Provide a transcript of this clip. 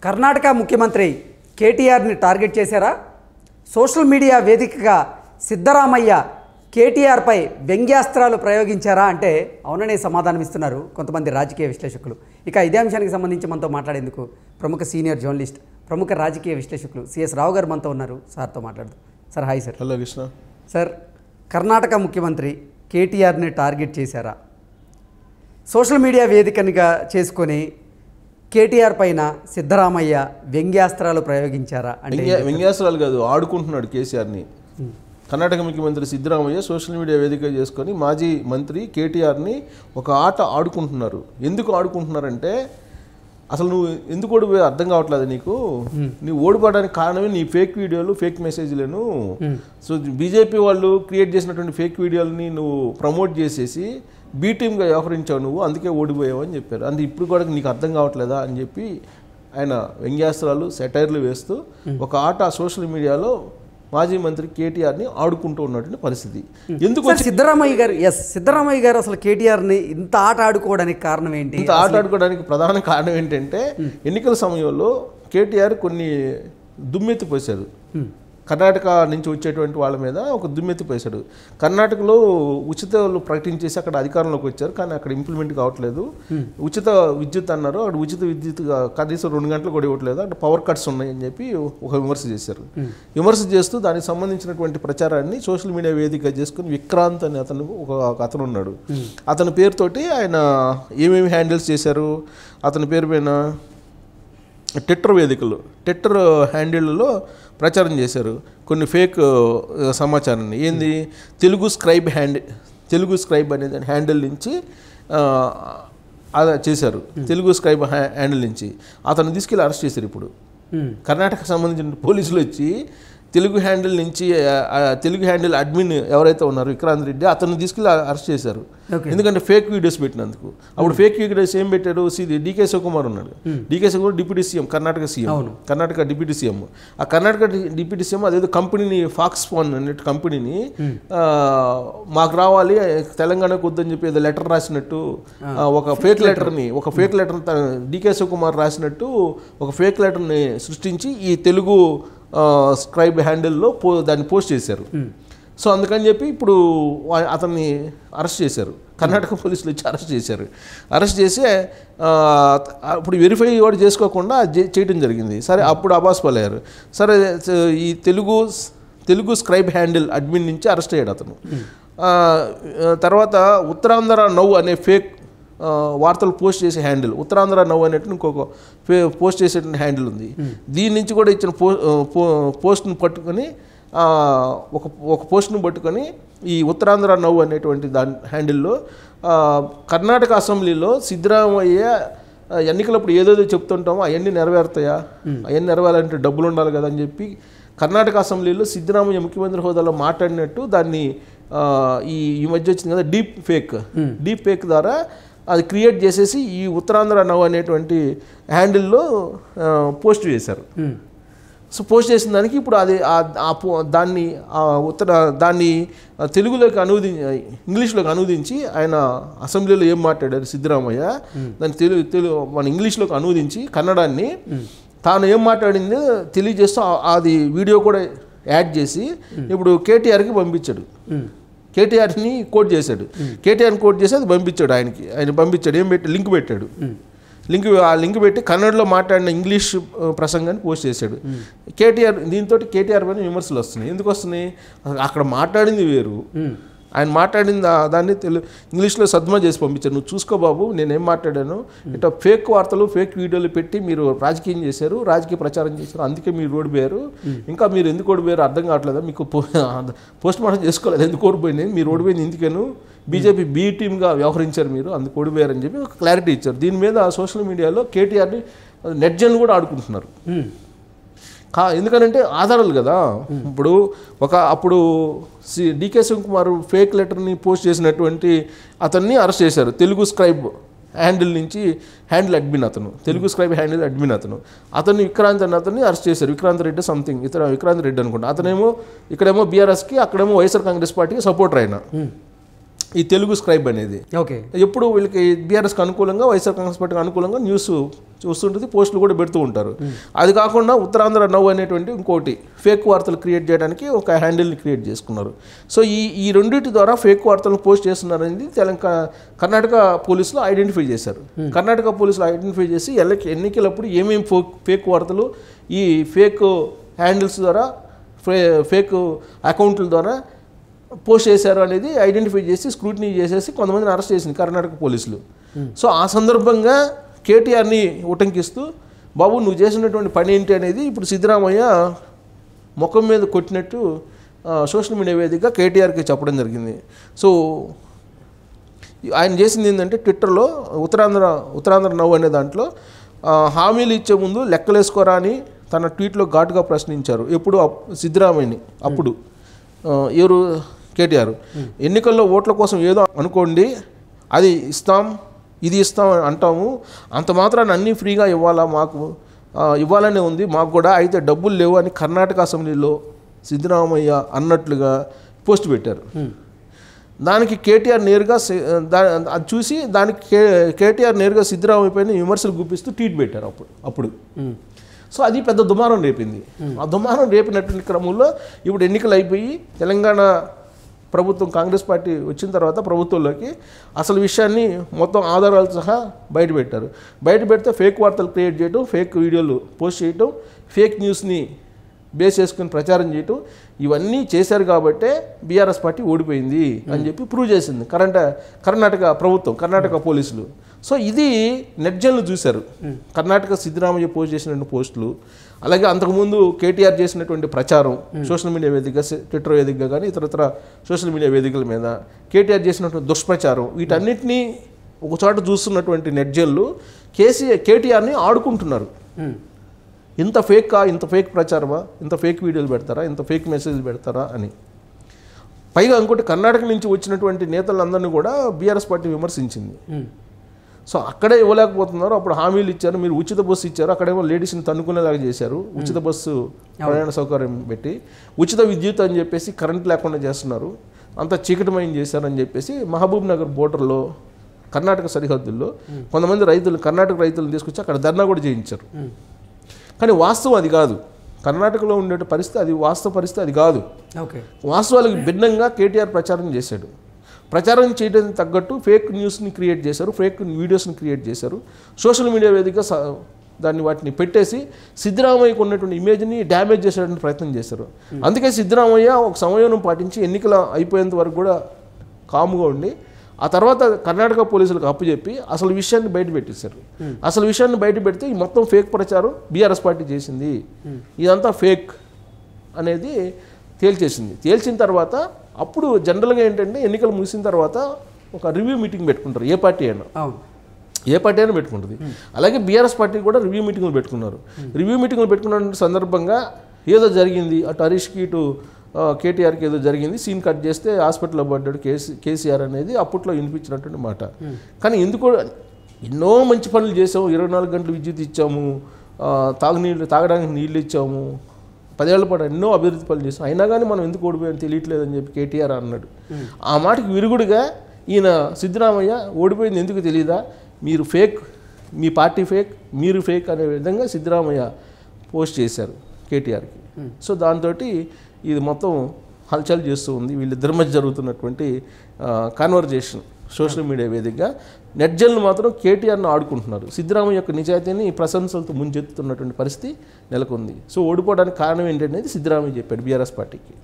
కర్ణాటక ముఖ్యమంత్రి కేటీఆర్ని టార్గెట్ చేశారా సోషల్ మీడియా వేదికగా సిద్ధరామయ్య కేటీఆర్పై వ్యంగ్యాస్త్రాలు ప్రయోగించారా అంటే అవుననే సమాధానం ఇస్తున్నారు కొంతమంది రాజకీయ విశ్లేషకులు ఇక ఇదే అంశానికి సంబంధించి మనతో మాట్లాడేందుకు ప్రముఖ సీనియర్ జర్నలిస్ట్ ప్రముఖ రాజకీయ విశ్లేషకులు సిఎస్ రావు గారు మనతో ఉన్నారు సార్తో మాట్లాడదు sir hi sir hello Krishna sir Karnataka ముఖ్యమంత్రి కేటీఆర్ని టార్గెట్ చేశారా సోషల్ మీడియా వేదికనిగా చేసుకొని కేటీఆర్ పైన సిద్ధరామయ్య వ్యంగ్యాస్త్రాలు ప్రయోగించారా అంటే వ్యంగ్య వ్యంగ్యాస్త్రాలు కాదు ఆడుకుంటున్నాడు కేసీఆర్ని కర్ణాటక ముఖ్యమంత్రి సిద్ధరామయ్య సోషల్ మీడియా వేదిక చేసుకొని మాజీ మంత్రి కేటీఆర్ని ఒక ఆట ఆడుకుంటున్నారు ఎందుకు ఆడుకుంటున్నారంటే అసలు నువ్వు ఎందుకు ఓడిపోయి అర్థం కావట్లేదు నీకు నువ్వు ఓడిపోవడానికి కారణమే నీ ఫేక్ వీడియోలు ఫేక్ మెసేజ్లను సో బీజేపీ వాళ్ళు క్రియేట్ చేసినటువంటి ఫేక్ వీడియోలని నువ్వు ప్రమోట్ చేసేసి బీ టీమ్గా వ్యవహరించావు నువ్వు అందుకే ఓడిపోయావు అని చెప్పారు అంటే ఇప్పుడు కూడా నీకు అర్థం కావట్లేదా అని చెప్పి ఆయన వ్యంగ్యాస్త్రాలు సెటైర్లు వేస్తూ ఒక ఆట సోషల్ మీడియాలో మాజీ మంత్రి కేటీఆర్ని ఆడుకుంటూ ఉన్నటువంటి పరిస్థితి ఎందుకు సార్ సిద్ధరామయ్య గారు ఎస్ సిద్ధరామయ్య గారు అసలు కేటీఆర్ని ఇంత ఆట ఆడుకోవడానికి కారణం ఏంటి ఇంత ఆట ఆడుకోవడానికి ప్రధాన కారణం ఏంటంటే ఎన్నికల సమయంలో కేటీఆర్ కొన్ని దుమ్మెత్తి పోశారు కర్ణాటక నుంచి వచ్చేటువంటి వాళ్ళ మీద ఒక దుమ్మెత్తి పోశాడు కర్ణాటకలో ఉచితాలు ప్రకటించేసి అక్కడ అధికారంలోకి వచ్చారు కానీ అక్కడ ఇంప్లిమెంట్ కావట్లేదు ఉచిత విద్యుత్ అన్నారు అక్కడ ఉచిత విద్యుత్ కనీసం రెండు గంటలు కూడా ఇవ్వట్లేదు అక్కడ పవర్ కట్స్ ఉన్నాయని చెప్పి ఒక విమర్శ చేశారు విమర్శ చేస్తూ దానికి సంబంధించినటువంటి ప్రచారాన్ని సోషల్ మీడియా వేదిక చేసుకుని విక్రాంత్ అని అతను ఒక ఒక అతను ఉన్నాడు అతని పేరుతోటి ఆయన ఏమేమి హ్యాండిల్స్ చేశారు అతని పేరు పైన ట్విట్టర్ వేదికలు ట్విట్టర్ హ్యాండిల్లో ప్రచారం చేశారు కొన్ని ఫేక్ ఆ, సమాచారాన్ని ఏంది Telugu scribe hand Telugu scribe అనేది హ్యాండిల్ నుంచి ఆ, అలా చేశారు తెలుగు స్క్రైబ్ హ్యా- హ్యాండిల్ నుంచి అతను తీసుకెళ్ళి అరెస్ట్ చేశారు ఇప్పుడు ఉమ్, కర్ణాటక సంబంధించిన పోలీసులు వచ్చి తెలుగు హ్యాండిల్ నుంచి ఆ, ఆ, తెలుగు హ్యాండిల్ అడ్మిన్ ఎవరైతే ఉన్నారో విక్రాంత్ రెడ్డి అతను తీసుకెళ్ళి అరెస్ట్ చేశారు Okay. ఎందుకంటే ఫేక్ వీడియోస్ పెట్టినందుకు అప్పుడు ఫేక్ వీడియోస్ ఏం పెట్టారు సి డీకే శివకుమార్ ఉన్నాడు D K Shivakumar deputy CM Karnataka CM అవును. కర్ణాటక డిప్యూటీ సీఎం ఆ కర్ణాటక డి- డిప్యూటీ సీఎం అదేదో కంపెనీని ఫాక్స్ ఫోన్ అనే కంపెనీని ఆ, మాకు రావాలి తెలంగాణకు వద్దని చెప్పి ఏదో లెటర్ రాసినట్టు ఆ, ఒక ఫేక్ లెటర్ని ఒక ఫేక్ లెటర్ డీకే శివకుమార్ రాసినట్టు ఒక ఫేక్ లెటర్ని సృష్టించి ఈ తెలుగు ఆ, స్క్రైబ్ హ్యాండిల్లో పో దాన్ని పోస్ట్ చేశారు సో అందుకని చెప్పి ఇప్పుడు వా- అతన్ని అరెస్ట్ చేశారు కర్ణాటక పోలీసులు వచ్చి అరెస్ట్ చేశారు అరెస్ట్ చేసి ఆ, అప్పుడు వెరిఫై కూడా చేసుకోకుండా చే- చేయడం జరిగింది సరే అప్పుడు అబాస్ పలయ్యారు సరే స- ఈ తెలుగు స్- తెలుగు స్క్రైబ్ హ్యాండిల్ అడ్మిన్ నుంచి అరెస్ట్ అయ్యాడు అతను ఆ, తర్వాత ఉత్తరాంధ్ర నవ్వు అనే ఫేక్ ఆ, వార్తలు పోస్ట్ చేసే హ్యాండిల్ ఉత్తరాంధ్ర నవ్వు అనేట్టు ఇంకొక ఫే పోస్ట్ చేసే హ్యాండిల్ ఉంది దీని నుంచి కూడా ఇచ్చిన పో పో పోస్ట్ని పట్టుకొని ఆ, ఒక ఒక పోస్ట్ను పట్టుకొని ఈ ఉత్తరాంధ్ర నవ్వు అనేటువంటి దాని హ్యాండిల్లో ఆ, కర్ణాటక అసెంబ్లీలో సిద్ధరామయ్య ఆ, ఎన్నికలప్పుడు ఏదేదో చెప్తుంటామో అవన్నీ నెరవేరుతాయా అవన్నీ నెరవేరాలంటే డబ్బులు ఉండాలి కదా అని చెప్పి కర్ణాటక అసెంబ్లీలో సిద్ధరామయ్య ముఖ్యమంత్రి హోదాలో మాట్లాడినట్టు దాన్ని ఆ, ఈ ఈ మధ్య వచ్చింది కదా డీప్ ఫేక్ డీప్ ఫేక్ ద్వారా అది క్రియేట్ చేసేసి ఈ ఉత్తరాంధ్ర నవ్ అనేటువంటి హ్యాండిల్లో ఆ, పోస్ట్ చేశారు ఉమ్, సో పోస్ట్ చేసిన దానికి ఇప్పుడు అది ఆ- ఆ పో- దాన్ని ఆ ఉత్తర దాన్ని ఆ తెలుగులోకి అనువది ఇంగ్లీష్లోకి అనువదించి ఆయన అసెంబ్లీలో ఏం మాట్లాడారు సిద్ధరామయ్య దాన్ని తెలుగు తెలుగు మన ఇంగ్లీష్లోకి అనువదించి కన్నడాన్ని తాను ఏం మాట్లాడిందో తెలియజేస్తూ ఆ- అది వీడియో కూడా యాడ్ చేసి ఇప్పుడు కేటీఆర్కి పంపించాడు ఉమ్, కేటీఆర్ని కోట్ చేశాడు కేటీఆర్ని కోట్ చేసి అది పంపించాడు ఆయనకి ఆయన పంపించాడు ఏం పెట్టి లింక్ పెట్టాడు లింక్ ఆ లింక్ పెట్టి కన్నడలో మాట్లాడిన ఇంగ్లీష్ ఆ, ప్రసంగాన్ని పోస్ట్ చేశాడు కేటీఆర్ దీంతో కేటీఆర్ పైన విమర్శలు వస్తున్నాయి ఎందుకు వస్తున్నాయి అసలు అక్కడ మాట్లాడింది వేరు ఉమ్, ఆయన మాట్లాడిన దా- దాన్ని తెలు ఇంగ్లీష్లో సద్మ చేసి పంపించారు నువ్వు చూసుకో బాబు నేనేం మాట్లాడాను ఇట్లా ఫేక్ వార్తలు ఫేక్ వీడియోలు పెట్టి మీరు రాజకీయం చేశారు రాజకీయ ప్రచారం చేశారు అందుకే మీరు ఓడిపోయారు ఇంకా మీరు ఎందుకు ఓడిపోయారు అర్థం కావట్లేదా మీకు పోస్ట్ మార్టం చేసుకోలేదు ఎందుకు ఓడిపోయింది మీరు ఓడిపోయింది ఎందుకను బీజేపీ బీ టీమ్గా వ్యవహరించారు మీరు అందుకు ఓడిపోయారని చెప్పి ఒక క్లారిటీ ఇచ్చారు దీని మీద సోషల్ మీడియాలో కేటీఆర్ని నెట్ జన్ కూడా ఆడుకుంటున్నారు ఉమ్, కా ఎందుకనంటే ఆధారాలు కదా ఇప్పుడు ఒక అప్పుడు సి డికే శివకుమార్ ఫేక్ లెటర్ని పోస్ట్ చేసినటువంటి అతన్ని అరెస్ట్ చేశారు తెలుగు స్క్రైబ్ హ్యాండిల్ నుంచి హ్యాండిల్ అడ్మిన్ అతను తెలుగు స్క్రైబ్ హ్యాండిల్ అడ్మిన్ అతను అతన్ని విక్రాంత్ అన్న అతన్ని అరెస్ట్ చేశారు విక్రాంత్ రెడ్డి సంథింగ్ ఇతర విక్రాంత్ రెడ్డి అనుకుంటా అతనేమో ఇక్కడేమో బీఆర్ఎస్కి అక్కడేమో వైఎస్ఆర్ కాంగ్రెస్ పార్టీకి సపోర్టర్ అయినా ఈ తెలుగు స్క్రైబ్ అనేది ఓకే ఎప్పుడు వీళ్ళకి బీఆర్ఎస్కి అనుకూలంగా వైఎస్ఆర్ కాంగ్రెస్ పార్టీకి అనుకూలంగా న్యూస్ చూస్తుంటుంది పోస్టులు కూడా పెడుతూ ఉంటారు అది కాకుండా ఉత్తరాంధ్ర నవ్వు అనేటువంటి ఇంకోటి ఫేక్ వార్తలు క్రియేట్ చేయడానికి ఒక హ్యాండిల్ని క్రియేట్ చేసుకున్నారు సో ఈ ఈ రెండింటి ద్వారా ఫేక్ వార్తలను పోస్ట్ చేస్తున్నారు అనేది తెలంగాణ కర్ణాటక పోలీసులు ఐడెంటిఫై చేశారు కర్ణాటక పోలీసులు ఐడెంటిఫై చేసి ఎల్లకి ఎన్నికలప్పుడు ఏమేమి ఫో ఫేక్ వార్తలు ఈ ఫేక్ హ్యాండిల్స్ ద్వారా ఫే ఫేక్ అకౌంట్ల ద్వారా పోస్ట్ చేశారు అనేది ఐడెంటిఫై చేసి స్క్రూటినీ చేసేసి కొంతమందిని అరెస్ట్ చేసింది కర్ణాటక పోలీసులు సో ఆ సందర్భంగా కేటీఆర్ని ఉటంకిస్తూ బాబు నువ్వు చేసినటువంటి పని ఏంటి అనేది ఇప్పుడు సిద్ధరామయ్య ముఖం మీద కొట్టినట్టు ఆ, సోషల్ మీడియా వేదికగా కేటీఆర్కి చెప్పడం జరిగింది సో ఆయన చేసింది ఏంటంటే ట్విట్టర్లో ఉత్తరాంధ్ర ఉత్తరాంధ్ర నవ్వు అనే దాంట్లో ఆ, హామీలు ఇచ్చే ముందు లెక్కలేసుకోరా అని తన ట్వీట్లో ఘాటుగా ప్రశ్నించారు ఎప్పుడు అప్- సిద్ధరామయ్యని అప్పుడు ఆ, ఎవరు కేటీఆర్ ఎన్నికల్లో ఓట్ల కోసం ఏదో అనుకోండి అది ఇస్తాం ఇది ఇస్తాం అని అంటాము అంత మాత్రాన్ని అన్నీ ఫ్రీగా ఇవ్వాలా మాకు ఆ, ఇవ్వాలనే ఉంది మాకు కూడా అయితే డబ్బులు లేవు అని కర్ణాటక అసెంబ్లీలో సిద్ధరామయ్య అన్నట్లుగా పోస్ట్ పెట్టారు దానికి కేటీఆర్ నేరుగా సి- దా అది చూసి దానికి కే కేటీఆర్ నేరుగా సిద్ధరామయ్య పైన విమర్శలు గుప్పిస్తూ ట్వీట్ పెట్టారు అప్పుడు అప్పుడు సో అది పెద్ద దుమారం రేపింది ఆ దుమారం రేపినటువంటి క్రమంలో ఇప్పుడు ఎన్నికలు అయిపోయి తెలంగాణ ప్రభుత్వం కాంగ్రెస్ పార్టీ వచ్చిన తర్వాత ప్రభుత్వంలోకి అసలు విషయాన్ని మొత్తం ఆధారాలతో సహా బయట పెట్టారు బయట పెడితే ఫేక్ వార్తలు క్రియేట్ చేయడం ఫేక్ వీడియోలు పోస్ట్ చేయడం ఫేక్ న్యూస్ని బేస్ చేసుకుని ప్రచారం చేయటం ఇవన్నీ చేశారు కాబట్టే బీఆర్ఎస్ పార్టీ ఓడిపోయింది అని చెప్పి ప్రూవ్ చేసింది కరెంట్ కర్ణాటక ప్రభుత్వం కర్ణాటక పోలీసులు సో ఇది నెట్జన్లు చూశారు కర్ణాటక సిద్ధరామయ్య పోస్ట్ చేసినటువంటి పోస్టులు అలాగే అంతకుముందు కేటీఆర్ చేసినటువంటి ప్రచారం సోషల్ మీడియా వేదిక ట్విట్టర్ వేదికగా కానీ ఇతరత్ర సోషల్ మీడియా వేదికల మీద కేటీఆర్ చేసినటువంటి దుష్ప్రచారం వీటన్నిటినీ ఒక చోట చూస్తున్నటువంటి నెట్జన్లు కేసీఆర్ కేటీఆర్ని ఆడుకుంటున్నారు ఇంత ఫేకా ఇంత ఫేక్ ప్రచారమా ఇంత ఫేక్ వీడియోలు పెడతారా ఇంత ఫేక్ మెసేజ్లు పెడతారా అని పైగా ఇంకోటి కర్ణాటక నుంచి వచ్చినటువంటి నేతలందరినీ కూడా బీఆర్ఎస్ పార్టీ విమర్శించింది సో అక్కడే ఇవ్వలేకపోతున్నారు అప్పుడు హామీలు ఇచ్చారు మీరు ఉచిత బస్సు ఇచ్చారు అక్కడేమో లేడీస్ని తన్నుకునేలాగా చేశారు ఉచిత బస్సు ప్రయాణ సౌకర్యం పెట్టి ఉచిత విద్యుత్ అని చెప్పేసి కరెంట్ లేకుండా చేస్తున్నారు అంత చీకటిమయం చేశారని చెప్పేసి మహబూబ్ నగర్ బోర్డర్లో కర్ణాటక సరిహద్దుల్లో కొంతమంది రైతులు కర్ణాటక రైతులను తీసుకొచ్చి అక్కడ ధర్నా కూడా చేయించారు కానీ వాస్తవం అది కాదు కర్ణాటకలో ఉండే పరిస్థితి అది వాస్తవ పరిస్థితి అది కాదు ఓకే వాస్తవాలకు భిన్నంగా కేటీఆర్ ప్రచారం చేశాడు ప్రచారం చేయడానికి తగ్గట్టు ఫేక్ న్యూస్ని క్రియేట్ చేశారు ఫేక్ వీడియోస్ని క్రియేట్ చేశారు సోషల్ మీడియా వేదిక స- దాన్ని వాటిని పెట్టేసి సిద్ధరామయ్యకు ఉన్నటువంటి ఇమేజ్ని డ్యామేజ్ చేసేటువంటి ప్రయత్నం చేశారు అందుకే సిద్ధరామయ్య ఒక సమయం పాటించి ఎన్నికల అయిపోయేంత వరకు కూడా కాముగా ఉండి ఆ తర్వాత కర్ణాటక పోలీసులకు అప్పచెప్పి అసలు విషయాన్ని బయట పెట్టేశారు అసలు విషయాన్ని బయట పెడితే ఈ మొత్తం ఫేక్ ప్రచారం బీఆర్ఎస్ పార్టీ చేసింది ఇదంతా ఫేక్ అనేది తేల్చేసింది తేల్చిన తర్వాత అప్పుడు జనరల్గా ఏంటంటే ఎన్నికలు ముగిసిన తర్వాత ఒక రివ్యూ మీటింగ్ పెట్టుకుంటారు ఏ పార్టీ అయినా అవును ఏ పార్టీ అయినా పెట్టుకుంటుంది అలాగే బీఆర్ఎస్ పార్టీ కూడా రివ్యూ మీటింగ్లు పెట్టుకున్నారు రివ్యూ మీటింగ్లు పెట్టుకున్న సందర్భంగా ఏదో జరిగింది అటు హరీష్కి ఇటు ఆ, కేటీఆర్కి ఏదో జరిగింది సీన్ కట్ చేస్తే హాస్పిటల్లో పడ్డాడు కేసీ కేసీఆర్ అనేది అప్పట్లో వినిపించినటువంటి మాట కానీ ఎందుకు ఎన్నో మంచి పనులు చేసాము ఇరవై నాలుగు గంటలు విద్యుత్ ఇచ్చాము ఆ, తాగునీళ్ళు తాగడానికి నీళ్ళు ఇచ్చాము పదేళ్ల పాటు ఎన్నో అభివృద్ధి పనులు చేసాం అయినా కానీ మనం ఎందుకు ఓడిపోయామని తెలియట్లేదని చెప్పి కేటీఆర్ అన్నాడు ఆ మాటకి విరుగుడుగా ఈయన సిద్ధరామయ్య ఓడిపోయింది ఎందుకు తెలియదా మీరు ఫేక్ మీ పార్టీ ఫేక్ మీరు ఫేక్ అనే విధంగా సిద్ధరామయ్య పోస్ట్ చేశారు కేటీఆర్కి సో దాంతో ఇది మొత్తం హల్చల్ చేస్తూ ఉంది వీళ్ళిద్దరి మధ్య జరుగుతున్నటువంటి కాన్వర్జేషన్ సోషల్ మీడియా వేదికగా నెట్జన్లు మాత్రం కేటీఆర్ను ఆడుకుంటున్నారు సిద్ధరామయ్య యొక్క నిజాయితీని ప్రశంసలతో ముంచెత్తుతున్నటువంటి పరిస్థితి నెలకొంది సో ఓడిపోవడానికి కారణం ఏంటనేది సిద్ధరామయ్య చెప్పాడు బీఆర్ఎస్ పార్టీకి